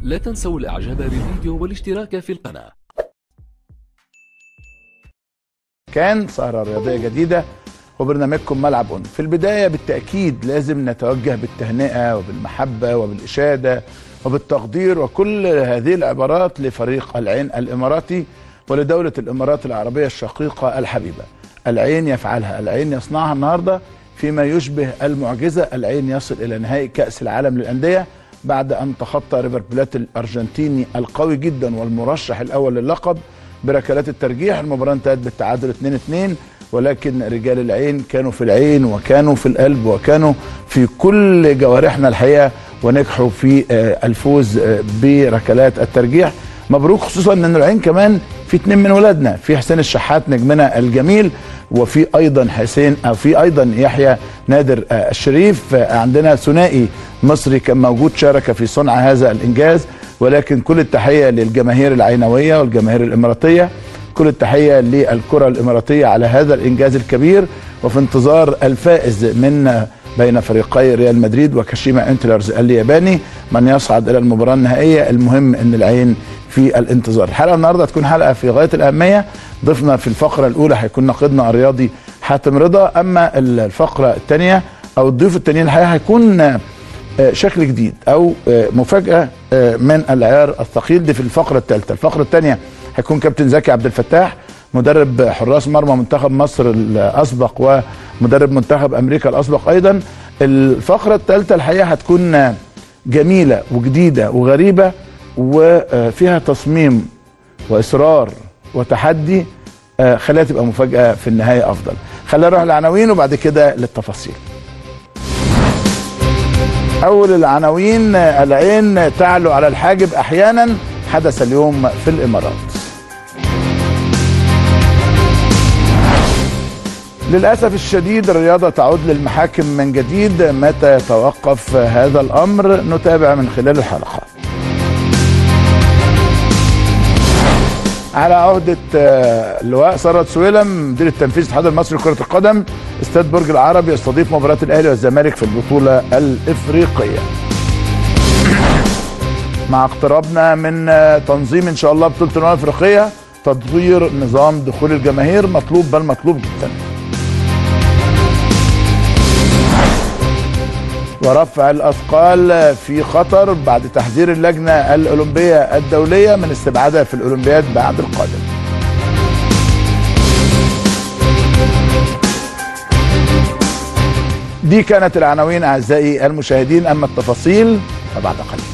لا تنسوا الاعجاب بالفيديو والاشتراك في القناة كان سهرة رياضية جديدة وبرنامجكم ملعب أون في البداية بالتأكيد لازم نتوجه بالتهنئة وبالمحبة وبالإشادة وبالتقدير وكل هذه العبارات لفريق العين الإماراتي ولدولة الإمارات العربية الشقيقة الحبيبة العين يفعلها العين يصنعها النهاردة فيما يشبه المعجزة العين يصل إلى نهائي كأس العالم للأندية بعد أن تخطى ريفر بلات الأرجنتيني القوي جدا والمرشح الأول للقب بركلات الترجيح المباراة انتهت بالتعادل 2-2 ولكن رجال العين كانوا في العين وكانوا في القلب وكانوا في كل جوارحنا الحقيقة ونجحوا في آه، الفوز آه، بركلات الترجيح مبروك خصوصا ان العين كمان في اتنين من ولادنا في حسين الشحات نجمنا الجميل وفي ايضا حسين او في ايضا يحيى نادر آه، الشريف آه، عندنا ثنائي مصري كان موجود شارك في صنع هذا الانجاز ولكن كل التحيه للجماهير العينويه والجماهير الاماراتيه كل التحيه للكره الاماراتيه على هذا الانجاز الكبير وفي انتظار الفائز من بين فريقي ريال مدريد وكاشيما انتلرز الياباني من يصعد الى المباراه النهائيه المهم ان العين في الانتظار الحلقه النهارده تكون حلقه في غايه الاهميه ضيفنا في الفقره الاولى هيكون ناقدنا الرياضي حاتم رضا اما الفقره الثانيه او الضيوف التانيين الحقيقه هيكون آه، شكل جديد او آه، مفاجاه آه، من العيار الثقيل دي في الفقره الثالثه الفقره الثانيه هيكون كابتن زكي عبد الفتاح مدرب حراس مرمى منتخب مصر الاسبق ومدرب منتخب امريكا الاسبق ايضا الفقره الثالثه الحقيقه هتكون آه، جميله وجديده وغريبه وفيها تصميم واصرار وتحدي آه، خليها تبقى مفاجاه في النهايه افضل خلينا نروح للعناوين وبعد كده للتفاصيل أول العناوين العين تعلو على الحاجب أحيانا حدث اليوم في الإمارات للأسف الشديد الرياضة تعود للمحاكم من جديد متى يتوقف هذا الأمر نتابع من خلال الحلقة على عهدة آه، اللواء ثروت سويلم مدير التنفيذي الاتحاد المصري لكرة القدم استاد برج العرب يستضيف مباراة الأهلي والزمالك في البطولة الإفريقية. مع اقترابنا من آه، تنظيم إن شاء الله بطولة الأمم الأفريقية تطوير نظام دخول الجماهير مطلوب بل مطلوب جدا. ورفع الاثقال في خطر بعد تحذير اللجنه الاولمبيه الدوليه من استبعادها في الاولمبياد بعد القادم. دي كانت العناوين اعزائي المشاهدين اما التفاصيل فبعد قليل.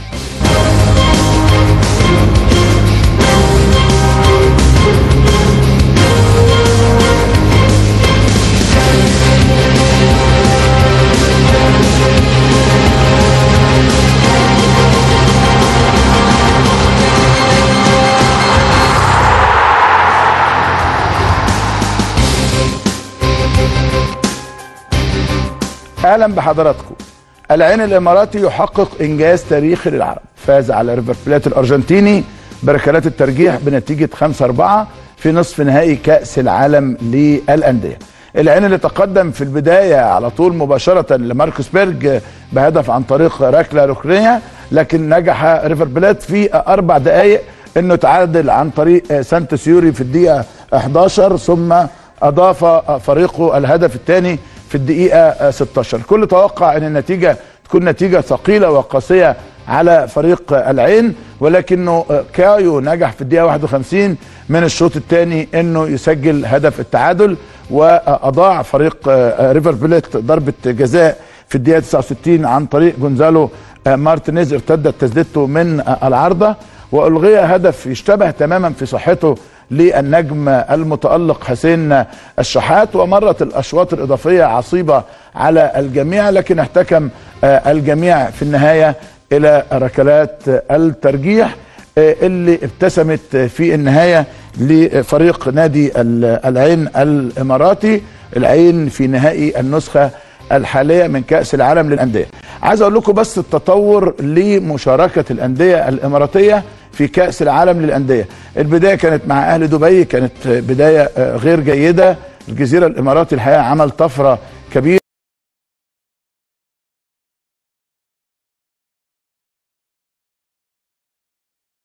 اهلا بحضراتكم العين الاماراتي يحقق انجاز تاريخي للعرب فاز على ريفر بلات الارجنتيني بركلات الترجيح بنتيجه 5 4 في نصف نهائي كاس العالم للانديه العين اللي تقدم في البدايه على طول مباشره لماركوس بيرج بهدف عن طريق ركله ركنيه لكن نجح ريفر بلات في اربع دقائق انه تعادل عن طريق سانت سيوري في الدقيقه 11 ثم اضاف فريقه الهدف الثاني في الدقيقه 16 الكل توقع ان النتيجه تكون نتيجه ثقيله وقاسيه على فريق العين ولكنه كايو نجح في الدقيقه 51 من الشوط الثاني انه يسجل هدف التعادل واضاع فريق ريفر بليت ضربه جزاء في الدقيقه 69 عن طريق جونزالو مارتينيز ارتدت تسديدته من العارضه والغي هدف يشتبه تماما في صحته للنجم المتألق حسين الشحات ومرت الأشواط الإضافية عصيبة على الجميع لكن احتكم آه، الجميع في النهاية إلى ركلات الترجيح آه، اللي ابتسمت في النهاية لفريق نادي ال- العين الإماراتي العين في نهائي النسخة الحاليه من كاس العالم للانديه عايز اقول لكم بس التطور لمشاركه الانديه الاماراتيه في كاس العالم للانديه البدايه كانت مع اهل دبي كانت بدايه آه، غير جيده الجزيره الاماراتي الحقيقه عمل طفره كبيره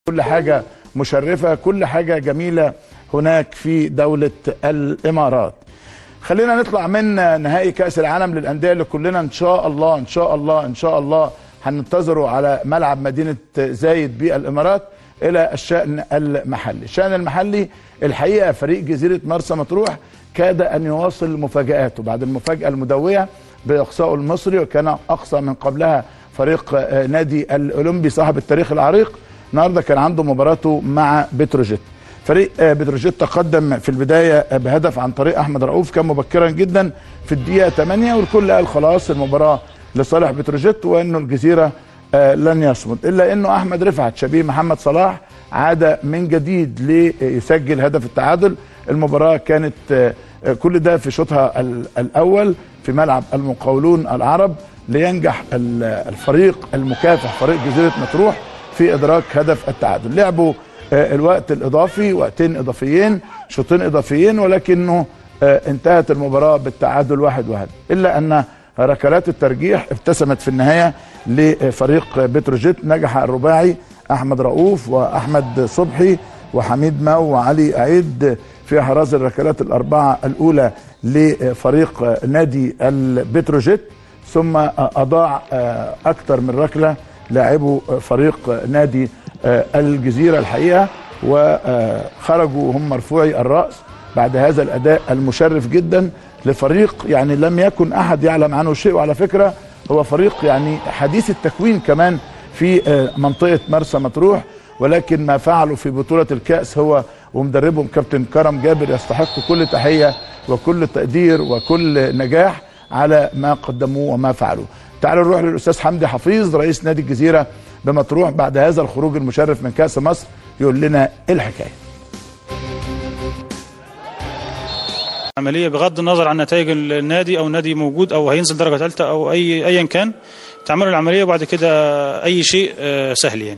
كل حاجه مشرفه كل حاجه جميله هناك في دوله الامارات خلينا نطلع من نهائي كاس العالم للانديه اللي كلنا ان شاء الله ان شاء الله ان شاء الله هننتظره على ملعب مدينه زايد بالامارات الى الشان المحلي الشان المحلي الحقيقه فريق جزيره مرسى مطروح كاد ان يواصل مفاجاته بعد المفاجاه المدويه باقصائه المصري وكان اقصى من قبلها فريق آه، نادي الاولمبي صاحب التاريخ العريق النهارده كان عنده مباراته مع بتروجيت فريق آه، بتروجيت تقدم في البدايه آه، بهدف عن طريق احمد رؤوف كان مبكرا جدا في الدقيقه 8 والكل قال خلاص المباراه لصالح بتروجيت وانه الجزيره آه، لن يصمد الا انه احمد رفعت شبيه محمد صلاح عاد من جديد ليسجل هدف التعادل المباراه كانت آه، آه، كل ده في شوطها ال- الاول في ملعب المقاولون العرب لينجح ال- الفريق المكافح فريق جزيره مطروح في ادراك هدف التعادل لعبوا آه، الوقت الاضافي وقتين اضافيين شوطين اضافيين ولكنه آه، انتهت المباراه بالتعادل واحد واحد الا ان ركلات الترجيح ابتسمت في النهايه لفريق بتروجيت نجح الرباعي احمد رؤوف واحمد صبحي وحميد ماو وعلي عيد في احراز الركلات الاربعه الاولى لفريق نادي البتروجيت ثم اضاع اكثر من ركله لاعبو فريق نادي الجزيره الحقيقه وخرجوا هم مرفوعي الراس بعد هذا الاداء المشرف جدا لفريق يعني لم يكن احد يعلم عنه شيء وعلى فكره هو فريق يعني حديث التكوين كمان في آه، منطقه مرسى مطروح ولكن ما فعلوا في بطوله الكاس هو ومدربهم كابتن كرم جابر يستحق كل تحيه وكل تقدير وكل نجاح على ما قدموه وما فعلوا. تعالوا نروح للاستاذ حمدي حفيظ رئيس نادي الجزيره بمطروح بعد هذا الخروج المشرف من كاس مصر يقول لنا ايه الحكايه. عمليه بغض النظر عن نتائج النادي او النادي موجود او هينزل درجه ثالثه او اي ايا كان تعملوا العمليه وبعد كده اي شيء آه، سهل يعني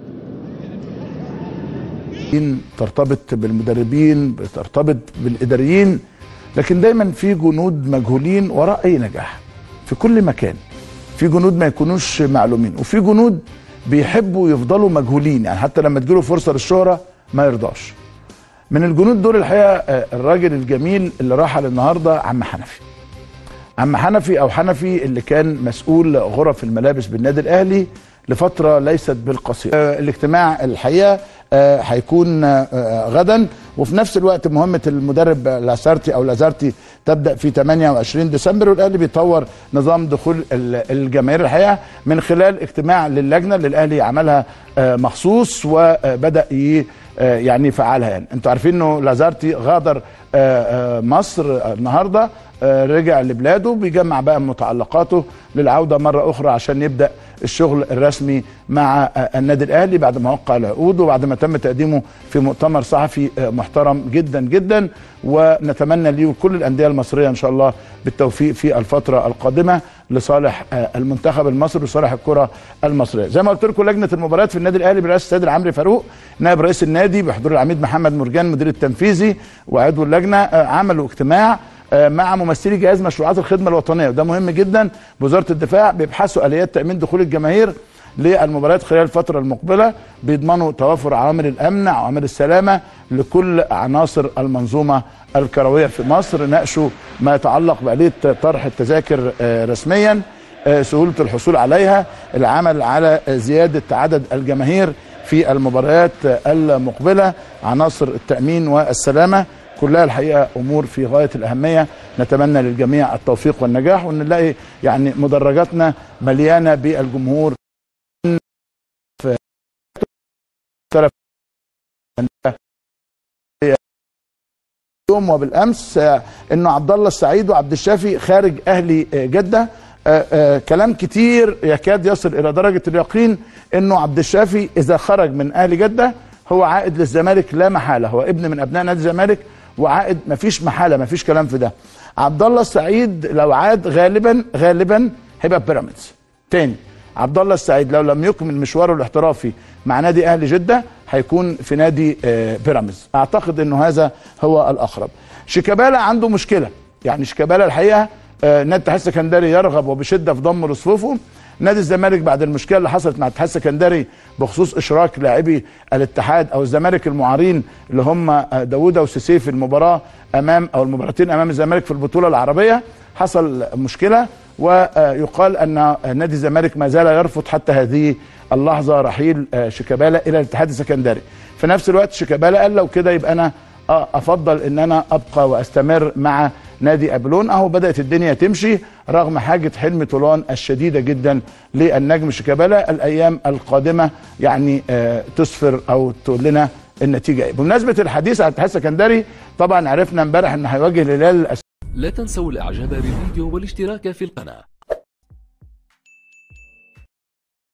المدربين ترتبط بالمدربين بترتبط بالاداريين لكن دايما في جنود مجهولين وراء اي نجاح في كل مكان في جنود ما يكونوش معلومين وفي جنود بيحبوا يفضلوا مجهولين يعني حتى لما تجيله فرصه للشهره ما يرضاش من الجنود دول الحقيقه آه، الراجل الجميل اللي رحل النهارده عم حنفي عم حنفي او حنفي اللي كان مسؤول غرف الملابس بالنادي الاهلي لفتره ليست بالقصيره آه، الاجتماع الحقيقه آه، هيكون آه، غدا وفي نفس الوقت مهمه المدرب لاسارتي او لازارتي تبدا في 28 ديسمبر والاهلي بيطور نظام دخول ال- الجماهير الحقيقه من خلال اجتماع للجنه اللي الاهلي عملها آه، مخصوص وبدا ي- آه، يعني يفعلها يعني انتوا عارفين انه لازارتي غادر آه، آه، مصر آه، النهارده آه، رجع لبلاده بيجمع بقى متعلقاته للعوده مره اخرى عشان يبدا الشغل الرسمي مع آه، النادي الاهلي بعد ما وقع العقود وبعد ما تم تقديمه في مؤتمر صحفي آه، محترم جدا جدا ونتمنى ليه وكل الانديه المصريه ان شاء الله بالتوفيق في الفتره القادمه لصالح آه، المنتخب المصري وصالح الكره المصريه زي ما قلت لكم لجنه المباريات في النادي الاهلي برئاسه السيد العمري فاروق نائب رئيس النادي بحضور العميد محمد مرجان المدير التنفيذي وعضو اللجنه آه، عملوا اجتماع آه، مع ممثلي جهاز مشروعات الخدمه الوطنيه وده مهم جدا بوزاره الدفاع بيبحثوا اليات تامين دخول الجماهير للمباريات خلال الفترة المقبلة بيضمنوا توافر عوامل الأمن عوامل السلامة لكل عناصر المنظومة الكروية في مصر ناقشوا ما يتعلق بآلية طرح التذاكر آه، رسميا آه، سهولة الحصول عليها العمل على آه، زيادة عدد الجماهير في المباريات آه، المقبلة عناصر التأمين والسلامة كلها الحقيقه امور في غايه الاهميه نتمنى للجميع التوفيق والنجاح وان نلاقي يعني مدرجاتنا مليانه بالجمهور في مختلف اليوم وبالامس آه، انه عبد الله السعيد وعبد الشافي خارج اهلي آه، جده آه، آه، كلام كتير يكاد يصل الى درجه اليقين انه عبد الشافي اذا خرج من اهلي جده هو عائد للزمالك لا محاله هو ابن من ابناء نادي الزمالك وعائد مفيش محاله مفيش كلام في ده عبد الله السعيد لو عاد غالبا غالبا هيبقى بيراميدز تاني عبد الله السعيد لو لم يكمل مشواره الاحترافي مع نادي اهلي جده هيكون في نادي آه، بيراميدز اعتقد انه هذا هو الاقرب شيكابالا عنده مشكله يعني شيكابالا الحقيقه آه، نادي الاتحاد السكندري يرغب وبشده في ضم لصفوفه نادي الزمالك بعد المشكله اللي حصلت مع الاتحاد السكندري بخصوص اشراك لاعبي الاتحاد او الزمالك المعارين اللي هم داوودة وسيسي في المباراه امام او المباراتين امام الزمالك في البطوله العربيه حصل مشكله ويقال ان نادي الزمالك ما زال يرفض حتى هذه اللحظه رحيل شيكابالا الى الاتحاد السكندري في نفس الوقت شيكابالا قال لو كده يبقى انا افضل ان انا ابقى واستمر مع نادي ابلون اهو بدات الدنيا تمشي رغم حاجه حلم طولان الشديده جدا للنجم شيكابالا الايام القادمه يعني آه تسفر او تقول لنا النتيجه ايه بمناسبه الحديث عن الاتحاد السكندري طبعا عرفنا امبارح ان هيواجه الهلال لا تنسوا الاعجاب بالفيديو والاشتراك في القناة